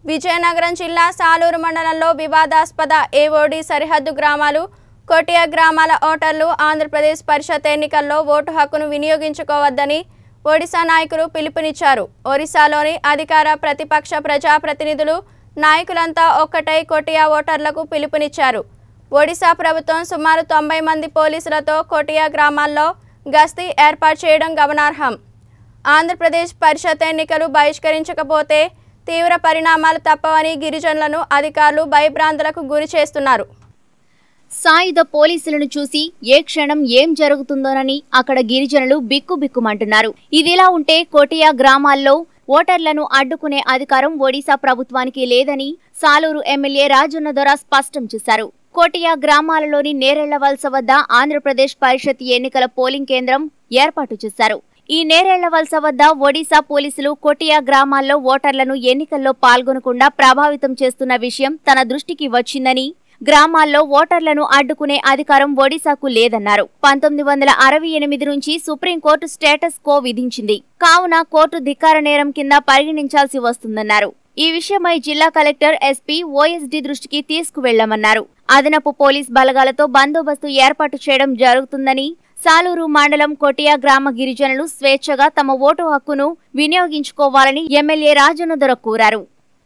విజయనగరం జిల్లా సాలూరు మండలంలో వివాదాస్పద ఏఓడి సరిహద్దు గ్రామాలు కొటియా గ్రామాల ఓటర్లు ఆంధ్రప్రదేశ్ పరిషత్ ఎన్నికల్లో ఓటు హక్కును వినియోగించుకోవద్దని ఒడిశా నాయకులు పిలుపునిచ్చారు ఒరిస్సాలోని అధికార ప్రతిపక్ష ప్రజాప్రతినిధులు నాయకులంతా ఒక్కటై కొటియా ఓటర్లకు పిలుపునిచ్చారు ఒడిశా ప్రభుత్వం సుమారు తొంభై మంది పోలీసులతో కొటియా గ్రామాల్లో గస్తీ ఏర్పాటు చేయడం గమనార్హం ఆంధ్రప్రదేశ్ పరిషత్ ఎన్నికలు బహిష్కరించకపోతే తీవ్ర పరిణామాలు తప్పవని గిరిజనులను అధికారులు భయభ్రాంతులకు గురి చేస్తున్నారు సాయుధ పోలీసులను చూసి ఏ క్షణం ఏం జరుగుతుందోనని అక్కడ గిరిజనులు బిక్కుబిక్కుమంటున్నారు ఇదిలా ఉంటే కోటియా గ్రామాల్లో ఓటర్లను అడ్డుకునే అధికారం ఒడిశా ప్రభుత్వానికి లేదని సాలూరు ఎమ్మెల్యే రాజన్న దొర స్పష్టం చేశారు కోటియా గ్రామాలలోని నేరెళ్ల వలస వద్ద ఆంధ్రప్రదేశ్ పరిషత్ ఎన్నికల పోలింగ్ కేంద్రం ఏర్పాటు చేశారు ఈ నేరేళ్ల వలస వద్ద ఒడిశా పోలీసులు కొటియా గ్రామాల్లో ఓటర్లను ఎన్నికల్లో పాల్గొనకుండా ప్రభావితం చేస్తున్న విషయం తన దృష్టికి వచ్చిందని గ్రామాల్లో ఓటర్లను అడ్డుకునే అధికారం ఒడిశాకు లేదన్నారు పంతొమ్మిది వందల అరవై ఎనిమిది నుంచి సుప్రీంకోర్టు స్టేటస్ కో విధించింది కావున కోర్టు ధిక్కార నేరం కింద పరిగణించాల్సి వస్తుందన్నారు ఈ విషయమై జిల్లా కలెక్టర్ ఎస్పీ ఓఎస్డీ దృష్టికి తీసుకువెళ్లామన్నారు అదనపు పోలీస్ బలగాలతో బందోబస్తు ఏర్పాటు చేయడం జరుగుతుందని సాలూరు మండలం కొటియా గ్రామ గిరిజనులు స్వేచ్ఛగా తమ ఓటు హక్కును వినియోగించుకోవాలని ఎమ్మెల్యే రాజనదొర కోరారు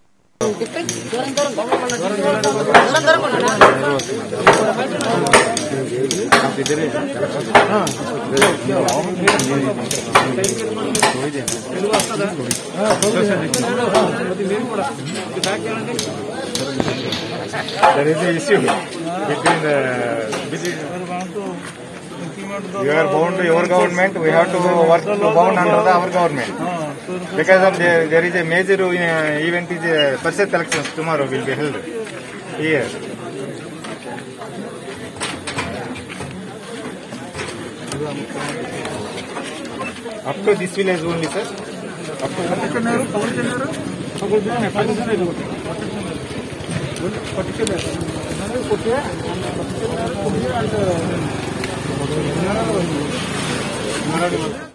There is a issue between the between you are bound to your government. We have to work to bound under the our government. Because of the, there is a major uh, event is uh, Parishad elections tomorrow will be held here. Up to this village only, sir. Up to